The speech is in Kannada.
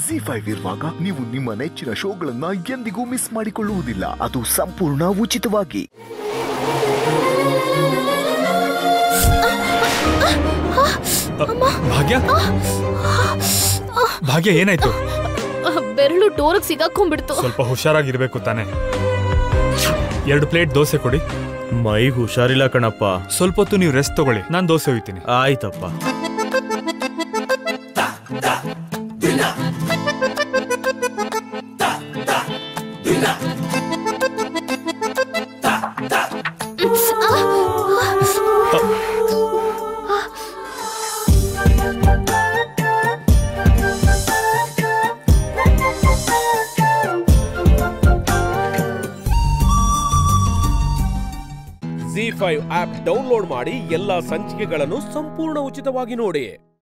ಜಿ ಫೈವ್ ಇರುವಾಗ ನೀವು ನಿಮ್ಮ ನೆಚ್ಚಿನ ಶೋಗಳನ್ನ ಎಂದಿಗೂ ಮಿಸ್ ಮಾಡಿಕೊಳ್ಳುವುದಿಲ್ಲ ಅದು ಸಂಪೂರ್ಣ ಉಚಿತವಾಗಿ ಭಾಗ್ಯ ಭಾಗ್ಯ ಏನಾಯ್ತು ಬೆರಳು ಡೋರ್ಗ್ ಸಿಗಾಕೊಂಡ್ಬಿಡ್ತು ಸ್ವಲ್ಪ ಹುಷಾರಾಗಿರ್ಬೇಕು ತಾನೆ ಎರಡು ಪ್ಲೇಟ್ ದೋಸೆ ಕೊಡಿ ಮೈಗ್ ಹುಷಾರಿಲ್ಲ ಕಣಪ್ಪ ಸ್ವಲ್ಪ ಹೊತ್ತು ನೀವು ರೆಸ್ಟ್ ತಗೊಳ್ಳಿ ನಾನು ದೋಸೆ ಹೋಯ್ತೀನಿ ಆಯ್ತಪ್ಪ ಜಿ ಫೈವ್ ಆಪ್ ಡೌನ್ಲೋಡ್ ಮಾಡಿ ಎಲ್ಲಾ ಸಂಚಿಕೆಗಳನ್ನು ಸಂಪೂರ್ಣ ಉಚಿತವಾಗಿ ನೋಡಿ